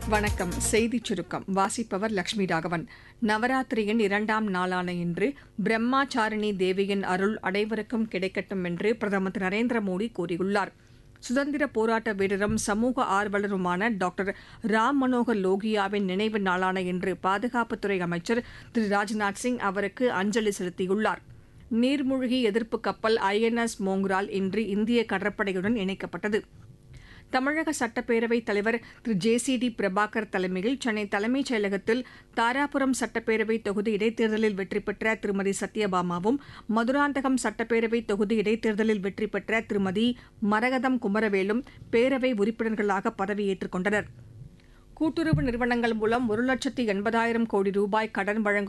வணக்கம் செய்திச் சுருக்கம் வாசிப்பவர் லட்சுமி ராகவன் நவராத்திரியின் இரண்டாம் நாளான இன்று பிரம்மாச்சாரிணி தேவியின் அருள் அனைவருக்கும் கிடைக்கட்டும் என்று பிரதமர் திரு நரேந்திர மோடி கூறியுள்ளார் சுதந்திர போராட்ட வீரரும் சமூக ஆர்வலருமான டாக்டர் ராம் மனோகர் லோகியாவின் நினைவு நாளான இன்று பாதுகாப்புத்துறை அமைச்சர் திரு ராஜ்நாத் சிங் அவருக்கு அஞ்சலி செலுத்தியுள்ளார் நீர்மூழ்கி எதிர்ப்பு கப்பல் ஐஎன்எஸ் மோங்ரால் இன்று இந்திய கடற்படையுடன் இணைக்கப்பட்டது தமிழக சட்டப்பேரவைத் தலைவர் Thiru J C D Prabhakar தலைமையில் சென்னை தலைமைச் செயலகத்தில் தாராபுரம் சட்டப்பேரவை தொகுதி இடைத்தேர்தலில் வெற்றி பெற்ற திருமதி சத்யபாமாவும் மதுராந்தகம் சட்டப்பேரவை தொகுதி இடைத்தேர்தலில் வெற்றி பெற்ற திருமதி மரகதம் குமரவேலும் பேரவை உறுப்பினர்களாக பதவியேற்றுக் கொண்டனர் கூட்டுறவு நிறுவனங்கள் மூலம் ஒரு லட்சத்து எண்பதாயிரம் கோடி ரூபாய் கடன் வழங்கும்